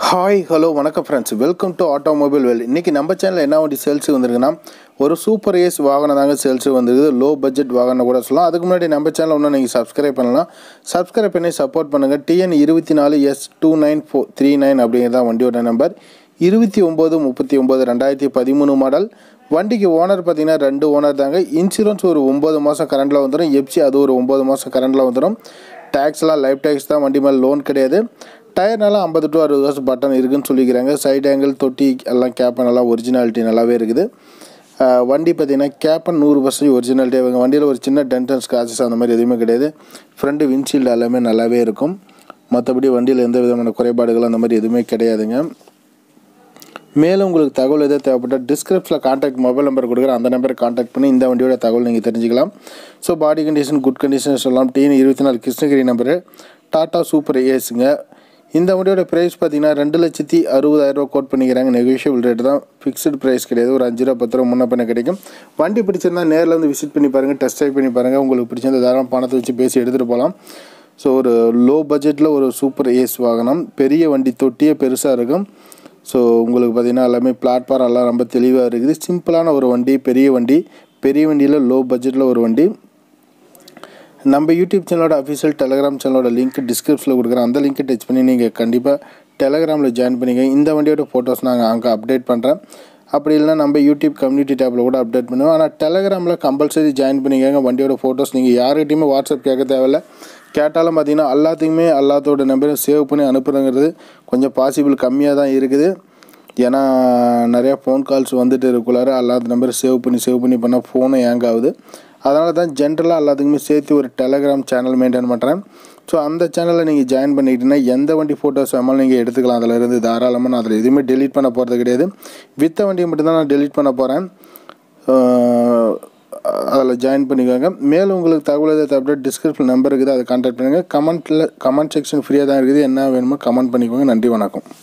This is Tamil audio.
ஹாய் ஹலோ வணக்கம் friends welcome to automobile well இன்றைக்கி நம்ம சேனலில் என்ன வண்டி சேல்ஸ் வந்திருக்குன்னா ஒரு சூப்பர் ஏஸ் வாகனம் தாங்க சேல்ஸ் வந்திருக்குது லோ பட்ஜெட் வாகனம் கூட சொல்லலாம் அதுக்கு முன்னாடி நம்ம சேனல் ஒன்றும் நீங்கள் சப்ஸ்கிரைப் பண்ணலாம் சப்ஸ்கிரைப் பண்ணி சப்போர்ட் பண்ணுங்கள் டிஎன் இருபத்தி நாலு S two nine four three nine அப்படிங்கிறதான் வண்டியோட நம்பர் இருபத்தி ஒம்பது முப்பத்தி ஒம்பது ரெண்டாயிரத்தி பதிமூணு மாடல் வண்டிக்கு ஓனர் பார்த்தீங்கன்னா ரெண்டு ஓனர் தாங்க இன்சூரன்ஸ் ஒரு ஒம்பது மாதம் கரண்டில் வந்துடும் எப்சி அது ஒரு ஒம்பது மாதம் கரண்டில் வந்துடும் டேக்ஸ்லாம் லைஃப் டேக்ஸ் தான் வண்டி மேலே லோன் கிடையாது டயர்னால ஐம்பது டு அறுபது வருஷம் பட்டன் இருக்குன்னு சொல்லிக்கிறாங்க சைடு ஆங்கிள் தொட்டி எல்லாம் கேப்பன் நல்லா ஒரிஜினாலிட்டி நல்லாவே இருக்குது ஆஹ் வண்டி பார்த்தீங்கன்னா கேப்பன் நூறு பர்சன்டேஜ் ஒரிஜினாலிட்டி அவங்க வண்டியில் ஒரு சின்ன டென்டன் ஸ்க்ராச்சஸ் அந்த மாதிரி எதுவுமே கிடையாது ஃப்ரண்ட் விண்ட்ஷீல்டு எல்லாமே நல்லாவே இருக்கும் மற்றபடி வண்டியில் எந்த விதமான குறைபாடுகள் அந்த மாதிரி எதுவுமே கிடையாதுங்க மேலும் உங்களுக்கு தகவல் எதாவது தேவைப்பட்டால் டிஸ்கிரிப்ஷனில் காண்டாக்ட் மொபைல் நம்பர் கொடுக்குறேன் அந்த நம்பரை காண்டாக்ட் பண்ணி இந்த வண்டியோட தகவல் நீங்கள் தெரிஞ்சுக்கலாம் so body condition good condition சொல்லலாம் டிஎன் இருபத்தி நாலு கிருஷ்ணகிரி நம்பரு டாட்டா சூப்பர் ஏஸுங்க இந்த வண்டியோட ப்ரைஸ் பார்த்தீங்கன்னா ரெண்டு லட்சத்தி அறுபதாயிரரூவா கோட் பண்ணிக்கிறாங்க நெகோஷியபிள் ரேட் தான் ஃபிக்ஸ்டு ப்ரைஸ் கிடையாது ஒரு அஞ்சு ரூபா பத்து ரூபா முன்ன பண்ண கிடைக்கும் வண்டி பிடிச்சிருந்தா நேரில் வந்து விசிட் பண்ணி பாருங்கள் டெஸ்ட் ட்ரைவ் பண்ணி பாருங்கள் உங்களுக்கு பிடிச்சிருந்த தாராளம் பணத்தை வச்சு பேசி எடுத்துகிட்டு போகலாம் ஸோ ஒரு லோ பட்ஜெட்டில் ஒரு சூப்பர் ஏஸ் வாகனம் பெரிய வண்டி தொட்டியே பெருசாக இருக்கும் ஸோ உங்களுக்கு பார்த்திங்கன்னா எல்லாமே பிளாட்ஃபார்ம் எல்லாம் ரொம்ப தெளிவாக இருக்குது சிம்பிளான ஒரு வண்டி பெரிய வண்டி பெரிய வண்டியில் லோ பட்ஜெட்டில் ஒரு வண்டி நம்ம யூடியூப் சேனலோட அஃபிஷியல் டெலகிராம் சேனலோட லிங்க் டிஸ்கிரிப்ஷனில் கொடுக்குறேன் அந்த லிங்க்கை டச் பண்ணி நீங்கள் கண்டிப்பாக டெலகிராமில் ஜாயின் பண்ணிங்க இந்த வண்டியோட ஃபோட்டோஸ் நாங்கள் அங்கே அப்டேட் பண்ணுறேன் அப்படி இல்லைனா நம்ம யூடியூப் கம்யூனிட்டி டேப்பில் கூட அப்டேட் பண்ணுவோம் ஆனால் டெலகிராமில் கம்பல்சரி ஜாயின் பண்ணிக்கங்க வண்டியோட ஃபோட்டோஸ் நீங்கள் யார்கிட்டையுமே வாட்ஸ்அப் கேட்க தேவையில்ல கேட்டாலும் பார்த்தீங்கன்னா எல்லாத்துக்குமே எல்லாத்தோட நம்பரையும் சேவ் பண்ணி அனுப்புறதுங்கிறது கொஞ்சம் பாசிபிள் கம்மியாக தான் இருக்குது ஏன்னா நிறையா ஃபோன் கால்ஸ் வந்துட்டு இருக்குள்ளார எல்லாத்த நம்பரை சேவ் பண்ணி சேவ் பண்ணி பண்ணால் ஃபோனும் ஹேங் ஆகுது அதனால தான் ஜென்ரலாக எல்லாத்துக்குமே சேர்த்து ஒரு டெலகிராம் சேனல் மெயின்டைன் பண்ணுறேன் ஸோ அந்த சேனலில் நீங்கள் ஜாயின் பண்ணிக்கிட்டீங்கன்னா எந்த வண்டி ஃபோட்டோஸ் வேணாலும் நீங்கள் எடுத்துக்கலாம் அதில் இருந்து தாராளமாக நான் அதில் எதுவுமே டெலீட் பண்ண போகிறது கிடையாது வித்த வண்டியை மட்டும்தான் நான் டெலீட் பண்ண போகிறேன் அதில் ஜாயின் பண்ணிக்கோங்க மேலும் உங்களுக்கு தகவல் எதாவது அப்டேட் டிஸ்கிரிப்ஷன் நம்பர் இருக்குது அதை கான்டாக்ட் பண்ணுங்கள் கமெண்ட்டில் கமெண்ட் செக்ஷன் ஃப்ரீயாக தான் இருக்குது என்ன வேணுமோ கமெண்ட் பண்ணிக்கோங்க நன்றி வணக்கம்